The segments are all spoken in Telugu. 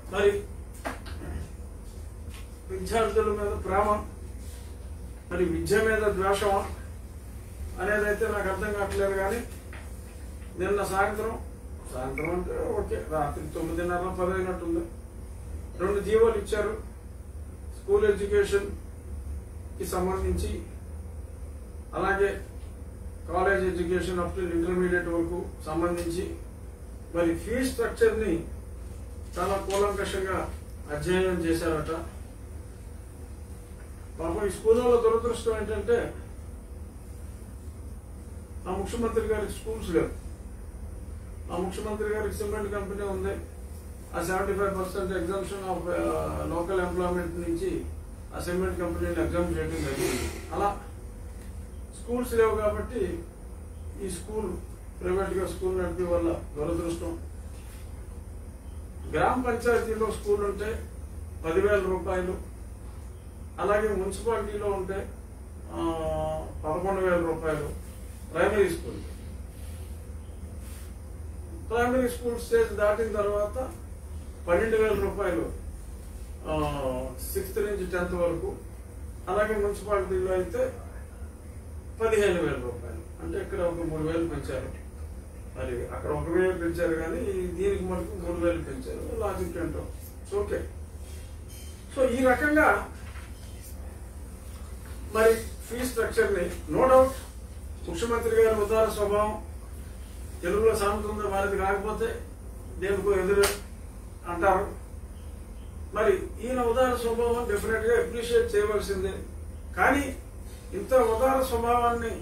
మరి విద్యార్థుల మీద ప్రేమ మరి విద్య మీద ద్వేషమా అనేది అయితే నాకు అర్థం కావట్లేదు కానీ నిన్న సాయంత్రం సాయంత్రం అంటే ఓకే రాత్రి తొమ్మిదిన్నర పది అయినట్టుంది రెండు జీవోలు ఇచ్చారు స్కూల్ ఎడ్యుకేషన్ కి సంబంధించి అలాగే college education up to intermediate వరకు సంబంధించి మరి ఫీ స్ట్రక్చర్ని చాలా కూలంకషంగా అధ్యయనం చేశారట పాపం ఈ స్కూళ్ళలో దురదృష్టం ఏంటంటే ఆ ముఖ్యమంత్రి గారికి స్కూల్స్ లేవు ఆ ముఖ్యమంత్రి గారికి సిమెంట్ కంపెనీ ఉంది ఆ seventy five percent exemption of local employment నుంచి ఆ సిమెంట్ కంపెనీని ఎగ్జామ్ చేయడం జరిగింది అలా స్కూల్స్ లేవు కాబట్టి ఈ స్కూల్ ప్రైవేట్గా స్కూల్ నడిపే వల్ల దురదృష్టం గ్రామ పంచాయతీలో స్కూల్ ఉంటే పదివేల రూపాయలు అలాగే మున్సిపాలిటీలో ఉంటే ఆ, పదకొండు వేల రూపాయలు primary school primary school stage దాటిన తర్వాత పన్నెండు వేల రూపాయలు సిక్స్త్ నుంచి టెన్త్ వరకు అలాగే మున్సిపాలిటీలో అయితే పదిహేను వేల రూపాయలు అంటే ఇక్కడ ఒక మూడు వేలు పెంచారు మరి అక్కడ ఒక వేలు పెంచారు కానీ దీనికి మనకు మూడు వేలు పెంచారు లాజిక్ ఏంటో ఓకే సో ఈ రకంగా మరి ఫీ స్ట్రక్చర్ ని నో డౌట్ ముఖ్యమంత్రి గారి ఉదార స్వభావం తెలుగులో సామెత ఉందో వారికి రాకపోతే దేనికో ఎదురు అంటారు మరి ఈయన ఉదార స్వభావం డెఫినెట్ గా అప్రిషియేట్ చేయవలసిందే కానీ ఇంత ఉదార స్వభావాన్ని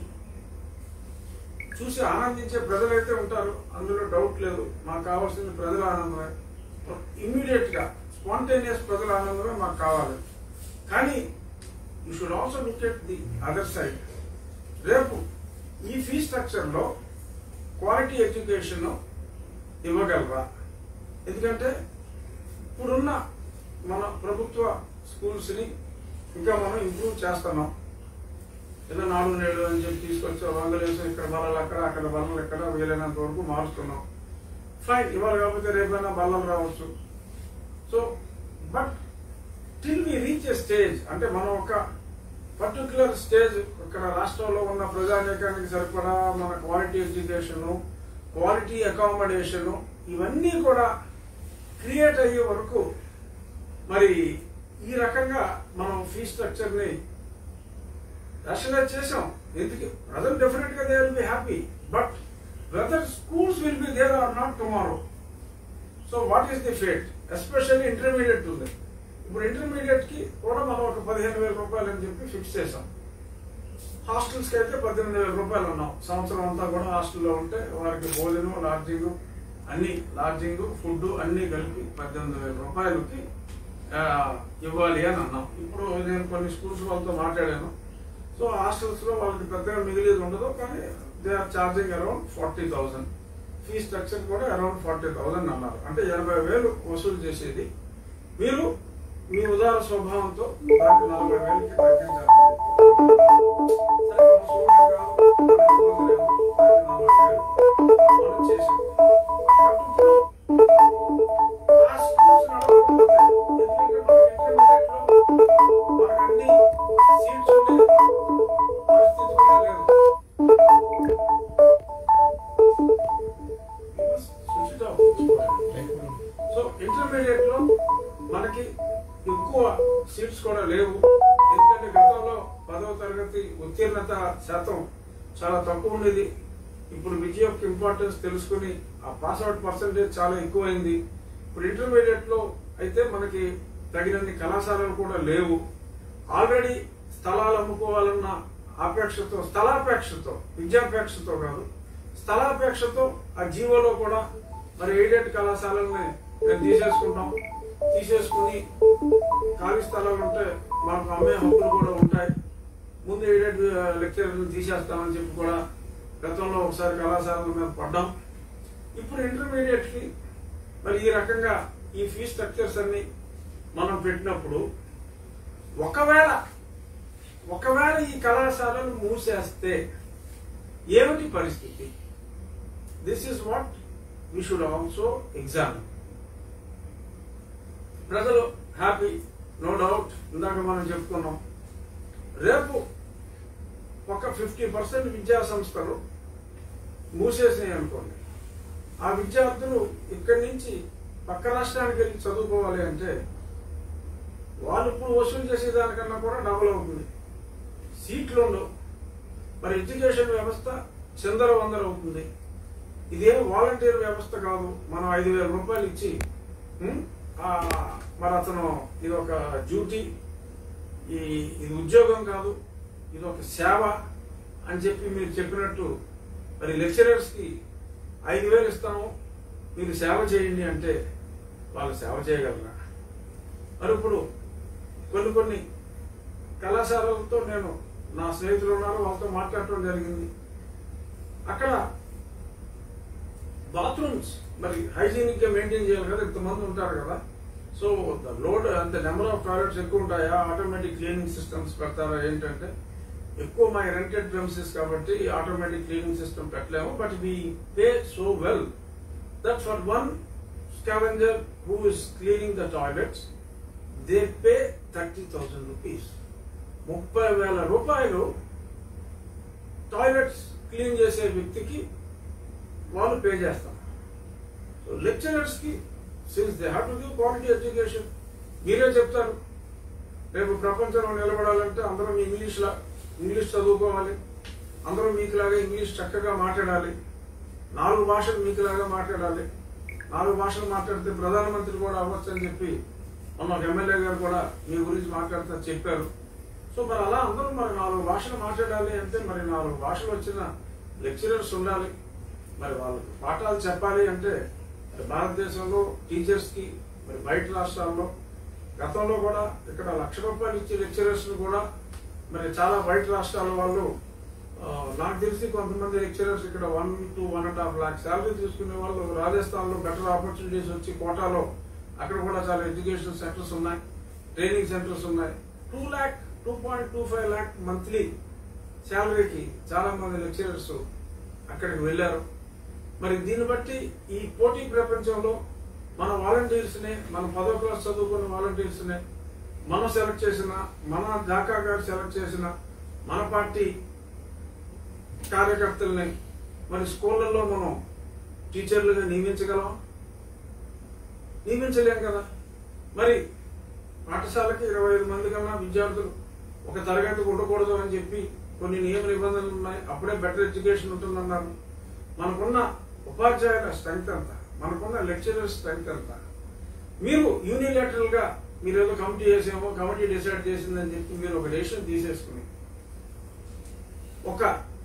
చూసి ఆనందించే ప్రజలైతే ఉంటారు అందులో డౌట్ లేదు మాకు కావాల్సింది ప్రజల ఆనందమే ఇమ్మీడియట్ గా స్పాంటేనియస్ ప్రజల ఆనందమే మాకు కావాలి కానీ you should also look at the other side రేపు ఈ ఫీ స్ట్రక్చర్ లో క్వాలిటీ ఎడ్యుకేషన్ ఇవ్వగలరా ఎందుకంటే ఇప్పుడున్న మన ప్రభుత్వ స్కూల్స్ ని ఇంకా మనం ఇంప్రూవ్ చేస్తున్నాం ఏదో నాలుగు నేడు అని చెప్పి తీసుకొచ్చి వందలు వేసి ఇక్కడ బల్లలు అక్కడ అక్కడ బల్లలు ఎక్కడ వీలైనంత వరకు మారుస్తున్నాం ఫైన్ ఇవాళ కాకపోతే రేపైనా బల్లలు రావచ్చు so but till we reach a stage అంటే మనం ఒక పర్టికులర్ స్టేజ్ ఇక్కడ రాష్ట్రంలో ఉన్న ప్రజానీకానికి సరిపడా మన క్వాలిటీ ఎడ్యుకేషన్ క్వాలిటీ అకామిడేషన్ ఇవన్నీ కూడా క్రియేట్ అయ్యే వరకు మరి ఈ రకంగా మనం ఫీ స్ట్రక్చర్ ని rationalize చేసాం ఎందుకు ప్రజలు డెఫినెట్ గా they will be happy but whether schools will be there or not tomorrow so what is the fate especially intermediate ఉంది ఇప్పుడు ఇంటర్మీడియట్ కి కూడా మనం ఒక పదిహేను వేల రూపాయలు అని చెప్పి ఫిక్స్ చేసాం హాస్టల్స్ కి అయితే పద్దెనిమిది వేల రూపాయలు ఉన్నాం సంవత్సరం అంతా కూడా హాస్టల్లో ఉంటే వారికి భోజనం లాడ్జింగ్ అన్ని లాడ్జింగ్ ఫుడ్ అన్ని కలిపి పద్దెనిమిది వేల రూపాయలకి ఆ, ఇవ్వాలి అని అన్నాం ఇప్పుడు నేను కొన్ని స్కూల్స్ వాళ్ళతో మాట్లాడాను సో హాస్టల్స్ లో వాళ్ళకి పెద్దగా మిగిలేదు ఉండదు కానీ they are charging around forty thousand fee structure కూడా అరౌండ్ ఫార్టీ థౌసండ్ అన్నారు అంటే ఎనభై వేలు వసూలు చేసేది మీరు మీ ఉదార స్వభావంతో దానికి నలభై వేలకి తగ్గించాలి సరే, మన సోదరుడు కాదు, మన ఇబ్బంది లేదు, దానికి నలభై వేలు మనం చేసాం. బట్ ఇప్పుడు ఆ schools నడవకపోతే, ఎందుకంటే మనకి intermediate లో మనకు అన్ని seats ఉండే పరిస్థితి కూడా లేదు. We must switch it off. So intermediate లో మనకి ఎక్కువ సీట్స్ కూడా లేవు ఎందుకంటే గతంలో పదవ తరగతి ఉత్తీర్ణత శాతం చాలా తక్కువ ఉండేది ఇప్పుడు విద్య యొక్క ఇంపార్టెన్స్ తెలుసుకుని ఆ పాస్ అవుట్ పర్సంటేజ్ చాలా ఎక్కువైంది ఇప్పుడు ఇంటర్మీడియట్ లో అయితే మనకి తగినన్ని కళాశాలలు కూడా లేవు ఆల్రెడీ స్థలాలు అమ్ముకోవాలన్న ఆపేక్షతో స్థలాపేక్షతో విద్యాపేక్షతో కాదు స్థలాపేక్షతో ఆ జీవోలో కూడా మరి ఎయిడెడ్ కళాశాలని మేము తీసేసుకుంటాం తీసేసుకుని ఖాళీ స్థలాలు ఉంటే మాకు అమ్మే హక్కులు కూడా ఉంటాయి ముందు ఎయిడెడ్ లెక్చరర్ని తీసేస్తామని చెప్పి కూడా గతంలో ఒకసారి కళాశాలల మీద పడ్డాం ఇప్పుడు ఇంటర్మీడియట్ కి మరి ఈ రకంగా ఈ ఫీ స్ట్రక్చర్స్ అన్ని మనం పెట్టినప్పుడు ఒకవేళ ఒకవేళ ఈ కళాశాలలు మూసేస్తే ఏమిటి పరిస్థితి this is what we should also examine ప్రజలు హ్యాపీ నో డౌట్ ఇందాక మనం చెప్పుకున్నాం రేపు ఒక ఫిఫ్టీ పర్సెంట్ విద్యా సంస్థలు మూసేసినాయి అనుకోండి ఆ విద్యార్థులు ఇక్కడి నుంచి పక్క రాష్ట్రానికి వెళ్ళి చదువుకోవాలి అంటే వాళ్ళు ఇప్పుడు వసూలు చేసేదానికన్నా కూడా డబుల్ అవుతుంది సీట్లు ఉండవు మరి ఎడ్యుకేషన్ వ్యవస్థ చిందర వందర అవుతుంది ఇదేం వాలంటీర్ వ్యవస్థ కాదు మనం ఐదు వేల రూపాయలు ఇచ్చి ఉం, ఆ, మరి అతను ఇది ఒక డ్యూటీ ఈ ఇది ఉద్యోగం కాదు ఇది ఒక సేవ అని చెప్పి మీరు చెప్పినట్టు మరి లెక్చరర్స్కి ఐదు వేలు ఇస్తాము మీరు సేవ చేయండి అంటే వాళ్ళు సేవ చేయగలరా మరి ఇప్పుడు కొన్ని కొన్ని కళాశాలలతో నేను నా స్నేహితులు ఉన్నారు వాళ్ళతో మాట్లాడటం జరిగింది అక్కడ బాత్రూమ్స్ మరి హైజీనిక్ గా మెయింటైన్ చేయాలి కదా ఇంతమంది ఉంటారు కదా సో ద లోడ్ అంత నెంబర్ ఆఫ్ టాయిలెట్స్ ఎక్కువ ఉంటాయా ఆటోమేటిక్ క్లీనింగ్ సిస్టమ్స్ పెడతారా ఏంటంటే ఎక్కువ మై రెంటెడ్ ప్రెమిసెస్ కాబట్టి ఆటోమేటిక్ క్లీనింగ్ సిస్టమ్ పెట్టలేము but we pay so well that for one scavenger who is cleaning the toilets they pay thirty thousand rupees ముప్పై వేల రూపాయలు టాయిలెట్స్ క్లీన్ చేసే వ్యక్తికి వాళ్ళు పే చేస్తాం సో లెక్చరర్స్ కి since they have to give quality education మీరే చెప్తారు రేపు ప్రపంచంలో నిలబడాలంటే అందరం ఇంగ్లీష్ లా ఇంగ్లీష్ చదువుకోవాలి అందరూ మీకులాగా ఇంగ్లీష్ చక్కగా మాట్లాడాలి నాలుగు భాషలు మీకులాగా మాట్లాడాలి నాలుగు భాషలు మాట్లాడితే ప్రధానమంత్రి కూడా అవ్వచ్చు అని చెప్పి మొన్న ఒక ఎమ్మెల్యే గారు కూడా మీ గురించి మాట్లాడుతూ చెప్పారు సో మరి అలా అందరూ మరి నాలుగు భాషలు మాట్లాడాలి అంటే మరి నాలుగు భాషలు వచ్చిన లెక్చరర్స్ ఉండాలి మరి వాళ్ళకి పాఠాలు చెప్పాలి అంటే మరి భారతదేశంలో టీచర్స్ కి మరి బయట రాష్ట్రాల్లో గతంలో కూడా ఇక్కడ లక్ష రూపాయలు ఇచ్చే లెక్చరర్స్ కూడా మరి చాలా బయట రాష్ట్రాల వాళ్ళు ఆ, నాకు తెలిసి కొంతమంది లెక్చరర్స్ ఇక్కడ one to one and half lakh salary తీసుకునే వాళ్ళు రాజస్థాన్ లో బెటర్ ఆపర్చునిటీస్ వచ్చి కోటాలో అక్కడ కూడా చాలా ఎడ్యుకేషన్ సెంటర్స్ ఉన్నాయి ట్రైనింగ్ సెంటర్స్ ఉన్నాయి two lakh two point two five lakh monthly శాలరీకి చాలా మంది లెక్చరర్స్ అక్కడికి వెళ్ళారు మరి దీన్ని బట్టి ఈ పోటీ ప్రపంచంలో మన వాలంటీర్స్ ని మన పదో క్లాస్ చదువుకున్న వాలంటీర్స్ ని మనం సెలెక్ట్ చేసిన మన జాకా గారు సెలెక్ట్ చేసిన మన పార్టీ కార్యకర్తల్ని మరి స్కూళ్ళల్లో మనం టీచర్లుగా నియమించగలం నియమించలేం కదా మరి పాఠశాలకి ఇరవై ఐదు మంది కన్నా విద్యార్థులు ఒక తరగతి ఉండకూడదు అని చెప్పి కొన్ని నియమ నిబంధనలు ఉన్నాయి అప్పుడే బెటర్ ఎడ్యుకేషన్ ఉంటుందన్నారు మనకున్న ఉపాధ్యాయుల స్ట్రెంగ్త్ అంతా మనకున్న లెక్చరర్ స్ట్రెంగ్త్ అంతా మీరు యూనిలేటరల్ గా మీరు ఏదో కమిటీ చేసేమో కమిటీ డిసైడ్ చేసిందని చెప్పి మీరు ఒక డెసిషన్ తీసేసుకుని ఒక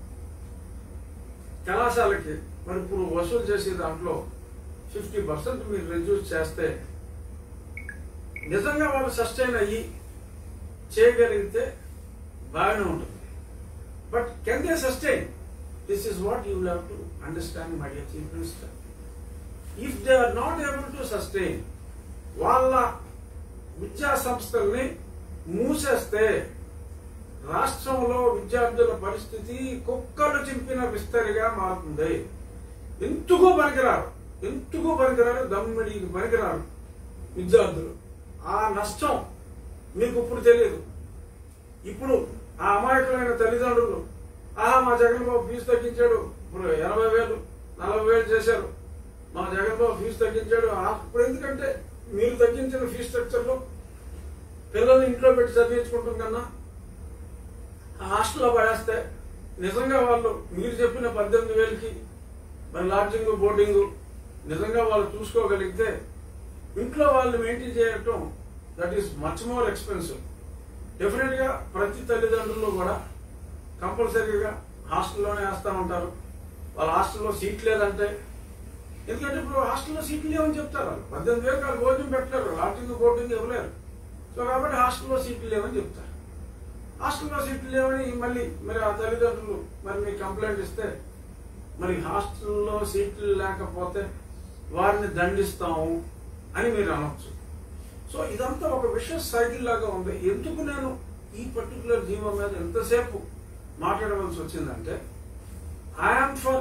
కళాశాలకి మరి ఇప్పుడు వసూలు చేసే దాంట్లో ఫిఫ్టీ పర్సెంట్ మీరు రెడ్యూస్ చేస్తే నిజంగా వాళ్ళు సస్టైన్ అయ్యి చేయగలిగితే బాగానే ఉంటుంది but can they sustain this is what you have to understand my dear chief minister if they are not able to sustain వాళ్ళ విద్యా సంస్థల్ని మూసేస్తే రాష్ట్రంలో విద్యార్థుల పరిస్థితి కుక్కలు చింపిన విస్తరిగా మారుతుంది ఎందుకు పనికిరారు ఎందుకు పనికిరారు దమ్మిడికి పనికిరారు విద్యార్థులు ఆ నష్టం మీకు ఇప్పుడు తెలియదు ఇప్పుడు ఆ అమాయకులైన తల్లిదండ్రులు ఆహా మా జగన్ బాబు ఫీజు తగ్గించాడు ఇప్పుడు ఎనభై వేలు నలభై వేలు చేశారు మా జగన్ బాబు ఫీజు తగ్గించాడు ఆ- ఇప్పుడు ఎందుకంటే మీరు తగ్గించిన ఫీజు స్ట్రక్చర్ లో పిల్లల్ని ఇంట్లో పెట్టి చదివించుకుంటాం కన్నా ఆ హాస్టల్లో పడేస్తే నిజంగా వాళ్ళు మీరు చెప్పిన పద్దెనిమిది వేలకి మరి లాడ్జింగ్ బోర్డింగ్ నిజంగా వాళ్ళు చూసుకోగలిగితే ఇంట్లో వాళ్ళు మెయింటైన్ చేయటం that is much more expensive definite గా ప్రతి తల్లిదండ్రులు కూడా కంపల్సరీగా హాస్టల్లోనే వేస్తా ఉంటారు వాళ్ళ హాస్టల్లో సీట్ లేదంటే ఎందుకంటే ఇప్పుడు హాస్టల్లో సీట్లు లేవని చెప్తారు వాళ్ళు పద్దెనిమిది వేలు వాళ్ళు భోజనం పెట్టలేరు లాడ్జింగ్ బోర్డింగ్ ఇవ్వలేరు సో కాబట్టి హాస్టల్లో సీట్లు లేవని చెప్తారు హాస్టల్లో సీట్లు లేవని మళ్ళీ మరి ఆ తల్లిదండ్రులు మరి మీకు కంప్లైంట్ ఇస్తే మరి హాస్టల్లో సీట్లు లేకపోతే వారిని దండిస్తాము అని మీరు అనొచ్చు సో ఇదంతా ఒక విషయ సైకిల్ లాగా ఉంది ఎందుకు నేను ఈ పర్టికులర్ జీవం మీద ఎంతసేపు మాట్లాడవలసి వచ్చిందంటే I'm for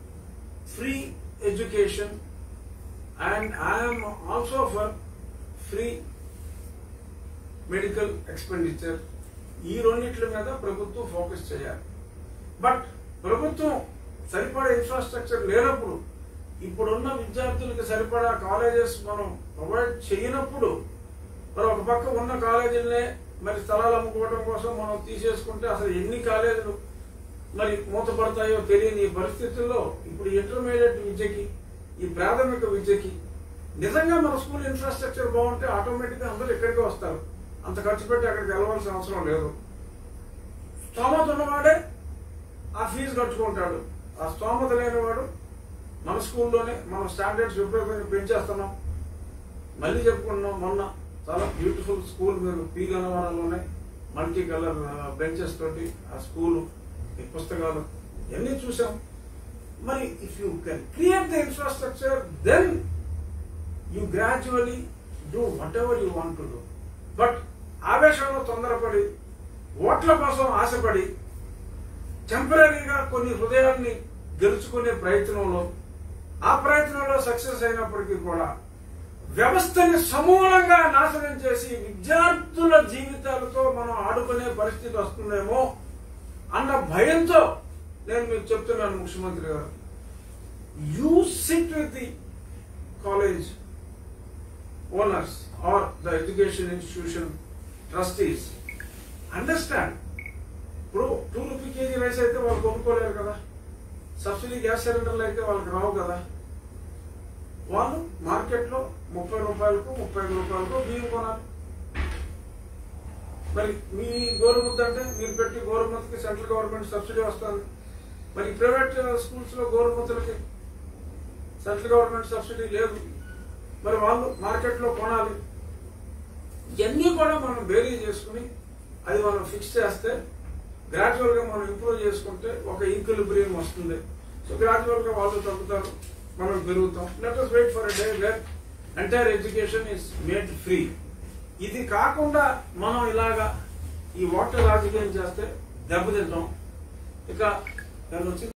free education and I'm also for free medical expenditure ఈ రెండిట్ల మీద ప్రభుత్వం ఫోకస్ చేయాలి బట్ ప్రభుత్వం సరిపడా ఇన్ఫ్రాస్ట్రక్చర్ లేనప్పుడు ఇప్పుడున్న విద్యార్థులకి సరిపడా కాలేజెస్ మనం ప్రొవైడ్ చేయనప్పుడు మరి ఒక పక్క ఉన్న కాలేజీలనే మరి స్థలాలు అమ్ముకోవడం కోసం మనం తీసేసుకుంటే అసలు ఎన్ని కాలేజీలు మరి మూతపడతాయో తెలియని ఈ పరిస్థితుల్లో ఇప్పుడు ఇంటర్మీడియట్ విద్యకి ఈ ప్రాథమిక విద్యకి నిజంగా మన స్కూల్ ఇన్ఫ్రాస్ట్రక్చర్ బాగుంటే ఆటోమేటిక్గా అందరూ ఇక్కడికే వస్తారు అంత ఖర్చు పెట్టి అక్కడికి వెళ్ళవలసిన అవసరం లేదు స్తోమత ఉన్నవాడే ఆ ఫీజు కట్టుకుంటాడు ఆ స్తోమత లేనివాడు మన స్కూల్లోనే మనం స్టాండర్డ్స్ విపరీతంగా పెంచేస్తున్నాం మళ్ళీ చెప్పుకున్నాం మొన్న చాలా బ్యూటిఫుల్ స్కూల్ మీరు పీ గన్నవరంలోనే మల్టీ కలర్ బెంచెస్ తోటి ఆ స్కూల్ ఈ పుస్తకాలు ఇవన్నీ చూసాం మరి if you can create the infrastructure then you gradually do whatever you want to do but ఆవేశంలో తొందరపడి ఓట్ల కోసం ఆశపడి టెంపరీగా కొన్ని హృదయాల్ని గెలుచుకునే ప్రయత్నంలో ఆ ప్రయత్నంలో సక్సెస్ అయినప్పటికీ కూడా వ్యవస్థని సమూలంగా నాశనం చేసి విద్యార్థుల జీవితాలతో మనం ఆడుకునే పరిస్థితి వస్తుందేమో అన్న భయంతో నేను మీకు చెప్తున్నాను ముఖ్యమంత్రి గారు you sit with the college owners or the education institution trustees understand ఇప్పుడు టూ రూపీ కేజీ రైస్ అయితే వాళ్ళు కొనుక్కోలేరు కదా సబ్సిడీ గ్యాస్ సిలిండర్లు అయితే వాళ్ళకి రావు కదా వాళ్ళు మార్కెట్లో ముప్పై రూపాయలకు ముప్పై ఐదు రూపాయలకు బియ్యం కొనాలి మరి మీ గోరుముద్ద అంటే మీరు పెట్టి గోరుముద్దకి సెంట్రల్ గవర్నమెంట్ సబ్సిడీ వస్తుంది మరి ప్రైవేట్ స్కూల్స్ లో గోరుముద్దలకి సెంట్రల్ గవర్నమెంట్ సబ్సిడీ లేదు మరి వాళ్ళు మార్కెట్లో కొనాలి ఇవన్నీ కూడా మనం బేరీ చేసుకుని అది మనం ఫిక్స్ చేస్తే గ్రాడ్యువల్ గా మనం ఇంప్రూవ్ చేసుకుంటే ఒక ఈక్విలిబ్రియం వస్తుంది సో గ్రాడ్యువల్ గా వాళ్ళు తగ్గుతారు మనం పెరుగుతాం let us wait for day where entire education is made free ఇది కాకుండా మనం ఇలాగా ఈ వాటర్ రాజకీయం చేస్తే దెబ్బతింటాం ఇక దాని వచ్చి